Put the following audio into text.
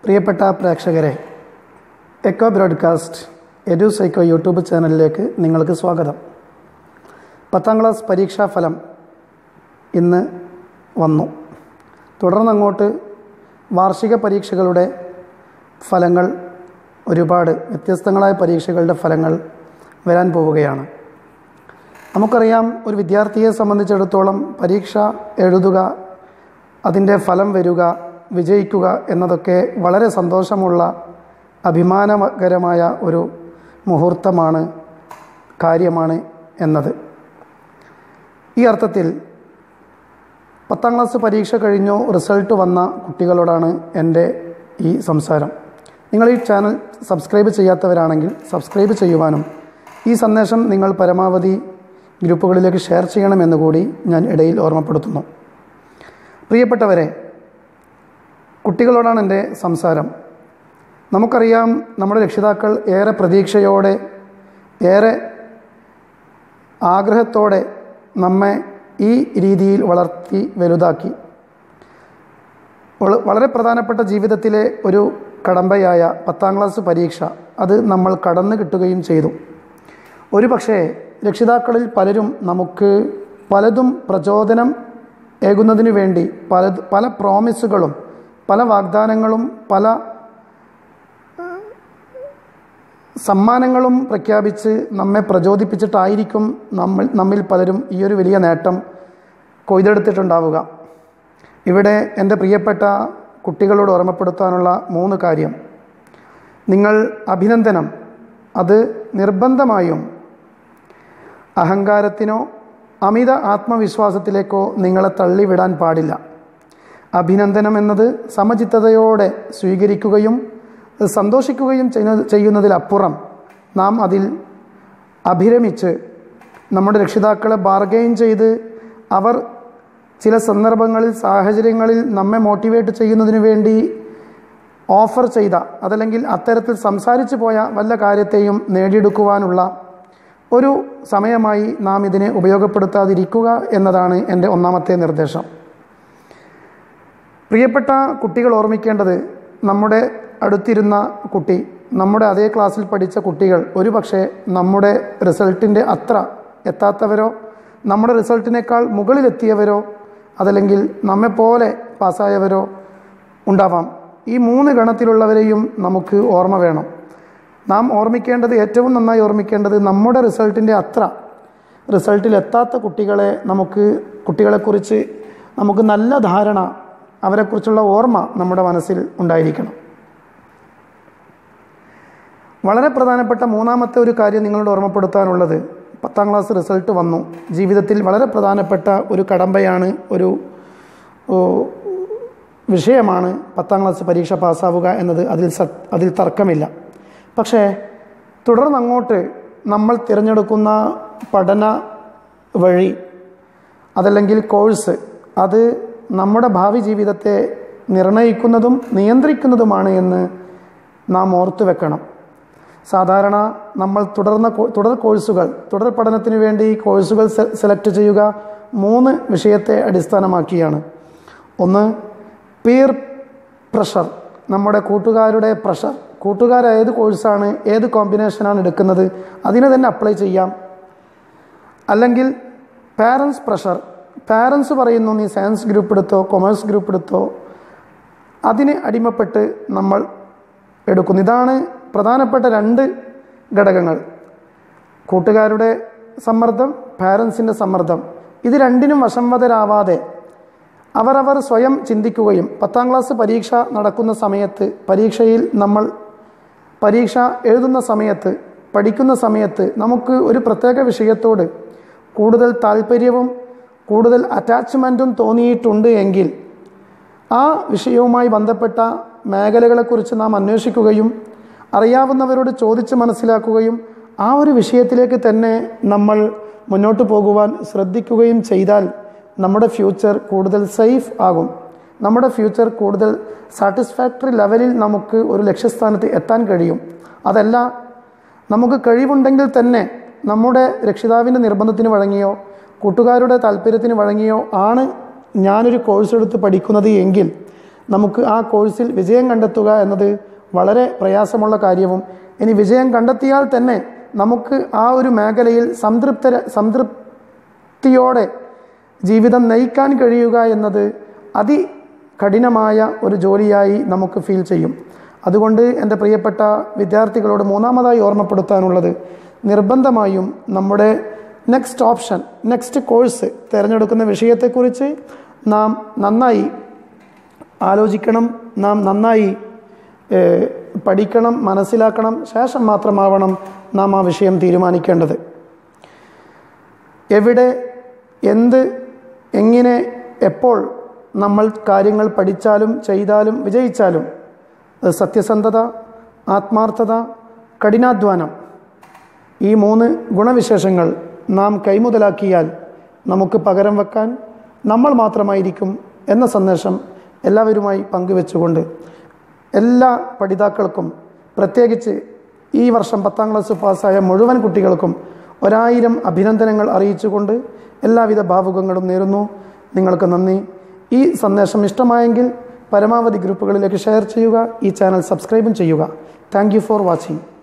പ്രിയപ്പെട്ട പ്രേക്ഷകരെ echo broadcast edu psycho YouTube ചാനലിലേക്ക് നിങ്ങൾക്ക് സ്വാഗതം പത്താം ക്ലാസ് പരീക്ഷാ ഫലം ഇന്ന് വന്നു തുടർന്നങ്ങോട്ട് വാർഷിക പരീക്ഷകളുടെ ഫലങ്ങൾ ഒരുപാട് വ്യത്യസ്തങ്ങളായ പരീക്ഷകളുടെ ഫലങ്ങൾ വരാൻ പോവുകയാണ് നമുക്കറിയാം ഒരു വിദ്യാർത്ഥിയെ സംബന്ധിച്ചിടത്തോളം പരീക്ഷ എഴുതുക അതിൻ്റെ ഫലം വരിക വിജയിക്കുക എന്നതൊക്കെ വളരെ സന്തോഷമുള്ള അഭിമാനകരമായ ഒരു മുഹൂർത്തമാണ് കാര്യമാണ് എന്നത് ഈ അർത്ഥത്തിൽ പത്താം ക്ലാസ് പരീക്ഷ കഴിഞ്ഞു റിസൾട്ട് വന്ന കുട്ടികളോടാണ് എൻ്റെ ഈ സംസാരം നിങ്ങൾ ഈ ചാനൽ സബ്സ്ക്രൈബ് ചെയ്യാത്തവരാണെങ്കിൽ സബ്സ്ക്രൈബ് ചെയ്യുവാനും ഈ സന്ദേശം നിങ്ങൾ പരമാവധി ഗ്രൂപ്പുകളിലേക്ക് ഷെയർ ചെയ്യണമെന്ന് കൂടി ഞാൻ ഇടയിൽ ഓർമ്മപ്പെടുത്തുന്നു പ്രിയപ്പെട്ടവരെ കുട്ടികളോടാണ് എൻ്റെ സംസാരം നമുക്കറിയാം നമ്മുടെ രക്ഷിതാക്കൾ ഏറെ പ്രതീക്ഷയോടെ ഏറെ ആഗ്രഹത്തോടെ നമ്മെ ഈ രീതിയിൽ വളർത്തി വലുതാക്കി വളരെ പ്രധാനപ്പെട്ട ജീവിതത്തിലെ ഒരു കടമ്പയായ പത്താം ക്ലാസ് പരീക്ഷ അത് നമ്മൾ കടന്നു കിട്ടുകയും ചെയ്തു ഒരു പക്ഷേ രക്ഷിതാക്കളിൽ പലരും നമുക്ക് പലതും പ്രചോദനം ഏകുന്നതിനു വേണ്ടി പല പല പ്രോമിസുകളും പല വാഗ്ദാനങ്ങളും പല സമ്മാനങ്ങളും പ്രഖ്യാപിച്ച് നമ്മെ പ്രചോദിപ്പിച്ചിട്ടായിരിക്കും നമ്മൾ നമ്മിൽ പലരും ഈ ഒരു വലിയ നേട്ടം കൊയ്തെടുത്തിട്ടുണ്ടാവുക ഇവിടെ എൻ്റെ പ്രിയപ്പെട്ട കുട്ടികളോട് ഓർമ്മപ്പെടുത്താനുള്ള മൂന്ന് കാര്യം നിങ്ങൾ അഭിനന്ദനം അത് നിർബന്ധമായും അഹങ്കാരത്തിനോ അമിത ആത്മവിശ്വാസത്തിലേക്കോ നിങ്ങളെ തള്ളിവിടാൻ പാടില്ല അഭിനന്ദനം എന്നത് സമചിത്തതയോടെ സ്വീകരിക്കുകയും സന്തോഷിക്കുകയും ചെയ്യുന്നതിലപ്പുറം നാം അതിൽ അഭിരമിച്ച് നമ്മുടെ രക്ഷിതാക്കളെ ബാർഗെയിൻ ചെയ്ത് അവർ ചില സന്ദർഭങ്ങളിൽ സാഹചര്യങ്ങളിൽ നമ്മെ മോട്ടിവേറ്റ് ചെയ്യുന്നതിന് വേണ്ടി ഓഫർ ചെയ്ത അതല്ലെങ്കിൽ അത്തരത്തിൽ സംസാരിച്ചു പോയ വല്ല കാര്യത്തെയും നേടിയെടുക്കുവാനുള്ള ഒരു സമയമായി നാം ഇതിനെ ഉപയോഗപ്പെടുത്താതിരിക്കുക എന്നതാണ് എൻ്റെ ഒന്നാമത്തെ നിർദ്ദേശം പ്രിയപ്പെട്ട കുട്ടികൾ ഓർമ്മിക്കേണ്ടത് നമ്മുടെ അടുത്തിരുന്ന കുട്ടി നമ്മുടെ അതേ ക്ലാസ്സിൽ പഠിച്ച കുട്ടികൾ ഒരു പക്ഷേ നമ്മുടെ റിസൾട്ടിൻ്റെ അത്ര എത്താത്തവരോ നമ്മുടെ റിസൾട്ടിനേക്കാൾ മുകളിലെത്തിയവരോ അതല്ലെങ്കിൽ നമ്മെപ്പോലെ പാസ്സായവരോ ഉണ്ടാവാം ഈ മൂന്ന് ഗണത്തിലുള്ളവരെയും നമുക്ക് ഓർമ്മ വേണം നാം ഓർമ്മിക്കേണ്ടത് ഏറ്റവും നന്നായി ഓർമ്മിക്കേണ്ടത് നമ്മുടെ റിസൾട്ടിൻ്റെ അത്ര റിസൾട്ടിൽ എത്താത്ത കുട്ടികളെ നമുക്ക് കുട്ടികളെക്കുറിച്ച് നമുക്ക് നല്ല ധാരണ അവരെക്കുറിച്ചുള്ള ഓർമ്മ നമ്മുടെ മനസ്സിൽ ഉണ്ടായിരിക്കണം വളരെ പ്രധാനപ്പെട്ട മൂന്നാമത്തെ ഒരു കാര്യം നിങ്ങളോട് ഓർമ്മപ്പെടുത്താനുള്ളത് പത്താം ക്ലാസ് റിസൾട്ട് വന്നു ജീവിതത്തിൽ വളരെ പ്രധാനപ്പെട്ട ഒരു കടമ്പയാണ് ഒരു വിഷയമാണ് പത്താം ക്ലാസ് പരീക്ഷ പാസ്സാവുക എന്നത് അതിൽ സ അതിൽ തർക്കമില്ല പക്ഷേ തുടർന്നങ്ങോട്ട് നമ്മൾ തിരഞ്ഞെടുക്കുന്ന പഠന വഴി അതല്ലെങ്കിൽ കോഴ്സ് അത് നമ്മുടെ ഭാവി ജീവിതത്തെ നിർണയിക്കുന്നതും നിയന്ത്രിക്കുന്നതുമാണ് എന്ന് നാം ഓർത്തു വെക്കണം സാധാരണ നമ്മൾ തുടർന്ന തുടർ കോഴ്സുകൾ തുടർ പഠനത്തിന് വേണ്ടി കോഴ്സുകൾ സെലക്ട് ചെയ്യുക മൂന്ന് വിഷയത്തെ അടിസ്ഥാനമാക്കിയാണ് ഒന്ന് പീർ പ്രഷർ നമ്മുടെ കൂട്ടുകാരുടെ പ്രഷർ കൂട്ടുകാർ ഏത് കോഴ്സാണ് ഏത് കോമ്പിനേഷനാണ് എടുക്കുന്നത് അതിനെ തന്നെ അപ്ലൈ ചെയ്യാം അല്ലെങ്കിൽ പാരൻസ് പ്രഷർ പാരൻസ് പറയുന്നു നീ സയൻസ് ഗ്രൂപ്പ് എടുത്തോ കൊമേഴ്സ് ഗ്രൂപ്പ് എടുത്തോ അതിന് അടിമപ്പെട്ട് നമ്മൾ എടുക്കുന്നു ഇതാണ് പ്രധാനപ്പെട്ട രണ്ട് ഘടകങ്ങൾ കൂട്ടുകാരുടെ സമ്മർദ്ദം പാരൻസിൻ്റെ സമ്മർദ്ദം ഇത് രണ്ടിനും വശംവതരാവാതെ അവരവർ സ്വയം ചിന്തിക്കുകയും പത്താം ക്ലാസ് പരീക്ഷ നടക്കുന്ന സമയത്ത് പരീക്ഷയിൽ നമ്മൾ പരീക്ഷ എഴുതുന്ന സമയത്ത് പഠിക്കുന്ന സമയത്ത് നമുക്ക് ഒരു പ്രത്യേക വിഷയത്തോട് കൂടുതൽ താല്പര്യവും കൂടുതൽ അറ്റാച്ച്മെൻറ്റും തോന്നിയിട്ടുണ്ട് എങ്കിൽ ആ വിഷയവുമായി ബന്ധപ്പെട്ട മേഖലകളെക്കുറിച്ച് നാം അന്വേഷിക്കുകയും അറിയാവുന്നവരോട് ചോദിച്ച് മനസ്സിലാക്കുകയും ആ ഒരു വിഷയത്തിലേക്ക് തന്നെ നമ്മൾ മുന്നോട്ട് പോകുവാൻ ശ്രദ്ധിക്കുകയും ചെയ്താൽ നമ്മുടെ ഫ്യൂച്ചർ കൂടുതൽ സേഫ് ആകും നമ്മുടെ ഫ്യൂച്ചർ കൂടുതൽ സാറ്റിസ്ഫാക്ടറി ലെവലിൽ നമുക്ക് ഒരു ലക്ഷ്യസ്ഥാനത്ത് എത്താൻ കഴിയും അതല്ല നമുക്ക് കഴിവുണ്ടെങ്കിൽ തന്നെ നമ്മുടെ രക്ഷിതാവിൻ്റെ നിർബന്ധത്തിന് വഴങ്ങിയോ കൂട്ടുകാരുടെ താല്പര്യത്തിന് വഴങ്ങിയോ ആണ് ഞാനൊരു കോഴ്സ് എടുത്ത് പഠിക്കുന്നത് എങ്കിൽ നമുക്ക് ആ കോഴ്സിൽ വിജയം കണ്ടെത്തുക എന്നത് വളരെ പ്രയാസമുള്ള കാര്യവും ഇനി വിജയം കണ്ടെത്തിയാൽ തന്നെ നമുക്ക് ആ ഒരു മേഖലയിൽ സംതൃപ്ത സംതൃപ്തിയോടെ ജീവിതം നയിക്കാൻ കഴിയുക എന്നത് അതികഠിനമായ ഒരു ജോലിയായി നമുക്ക് ഫീൽ ചെയ്യും അതുകൊണ്ട് എൻ്റെ പ്രിയപ്പെട്ട വിദ്യാർത്ഥികളോട് മൂന്നാമതായി ഓർമ്മപ്പെടുത്താനുള്ളത് നിർബന്ധമായും നമ്മുടെ നെക്സ്റ്റ് ഓപ്ഷൻ നെക്സ്റ്റ് കോഴ്സ് തിരഞ്ഞെടുക്കുന്ന വിഷയത്തെക്കുറിച്ച് നാം നന്നായി ആലോചിക്കണം നാം നന്നായി ഏഹ്, പഠിക്കണം മനസ്സിലാക്കണം ശേഷം മാത്രമാവണം നാം ആ വിഷയം തീരുമാനിക്കേണ്ടത് എവിടെ എന്ത് എങ്ങനെ എപ്പോൾ നമ്മൾ കാര്യങ്ങൾ പഠിച്ചാലും ചെയ്താലും വിജയിച്ചാലും അത് സത്യസന്ധത ആത്മാർത്ഥത കഠിനാധ്വാനം ഈ മൂന്ന് ഗുണവിശേഷങ്ങൾ നാം കൈമുതലാക്കിയാൽ നമുക്ക് പകരം വെക്കാൻ നമ്മൾ മാത്രമായിരിക്കും എന്ന സന്ദേശം എല്ലാവരുമായി പങ്കുവെച്ചുകൊണ്ട് എല്ലാ പഠിതാക്കൾക്കും പ്രത്യേകിച്ച് ഈ വർഷം പത്താം ക്ലാസ് പാസ്സായ മുഴുവൻ കുട്ടികൾക്കും ഒരായിരം അഭിനന്ദനങ്ങൾ അറിയിച്ചുകൊണ്ട് എല്ലാവിധ ഭാവുകങ്ങളും നേരുന്നു നിങ്ങൾക്ക് നന്ദി ഈ സന്ദേശം ഇഷ്ടമായെങ്കിൽ പരമാവധി ഗ്രൂപ്പുകളിലേക്ക് ഷെയർ ചെയ്യുക ഈ ചാനൽ സബ്സ്ക്രൈബും ചെയ്യുക താങ്ക് ഫോർ വാച്ചിങ്